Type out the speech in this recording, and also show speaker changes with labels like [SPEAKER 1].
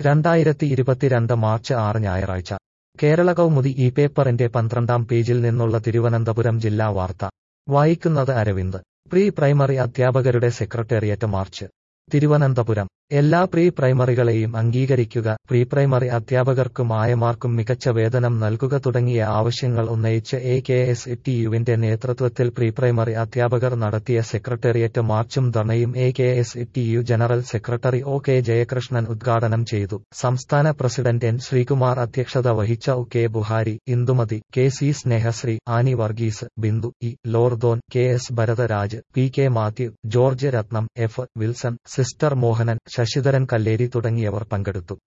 [SPEAKER 1] രണ്ടായിരത്തി ഇരുപത്തിരണ്ട് മാർച്ച് ആറ് ഞായറാഴ്ച കേരള കൗമുദി ഈ പേപ്പറിന്റെ പന്ത്രണ്ടാം പേജിൽ നിന്നുള്ള തിരുവനന്തപുരം ജില്ലാ വാർത്ത വായിക്കുന്നത് അരവിന്ദ് പ്രീ പ്രൈമറി അധ്യാപകരുടെ സെക്രട്ടേറിയറ്റ് മാർച്ച് തിരുവനന്തപുരം എല്ലാ പ്രീ പ്രൈമറികളെയും അംഗീകരിക്കുക പ്രീ പ്രൈമറി അധ്യാപകർക്കും ആയമാർക്കും മികച്ച വേതനം നൽകുക തുടങ്ങിയ ആവശ്യങ്ങൾ ഉന്നയിച്ച് എ കെ എസ് ടി യുവിന്റെ നേതൃത്വത്തിൽ പ്രീ പ്രൈമറി അധ്യാപകർ നടത്തിയ സെക്രട്ടേറിയറ്റ് മാർച്ചും ധർണയും A K S T U general secretary O K Jayakrishnan ഉദ്ഘാടനം ചെയ്തു സംസ്ഥാന പ്രസിഡന്റ് എൻ ശ്രീകുമാർ അധ്യക്ഷത വഹിച്ച O K Buhari Indumathi K C Snehasree Annie Varghese Bindu E Lordon K S Bharatharaj P K Mathew George Ratnam F Wilson sister Mohanan Sasidharan Kalleri തുടങ്ങിയവർ പങ്കെടുത്തു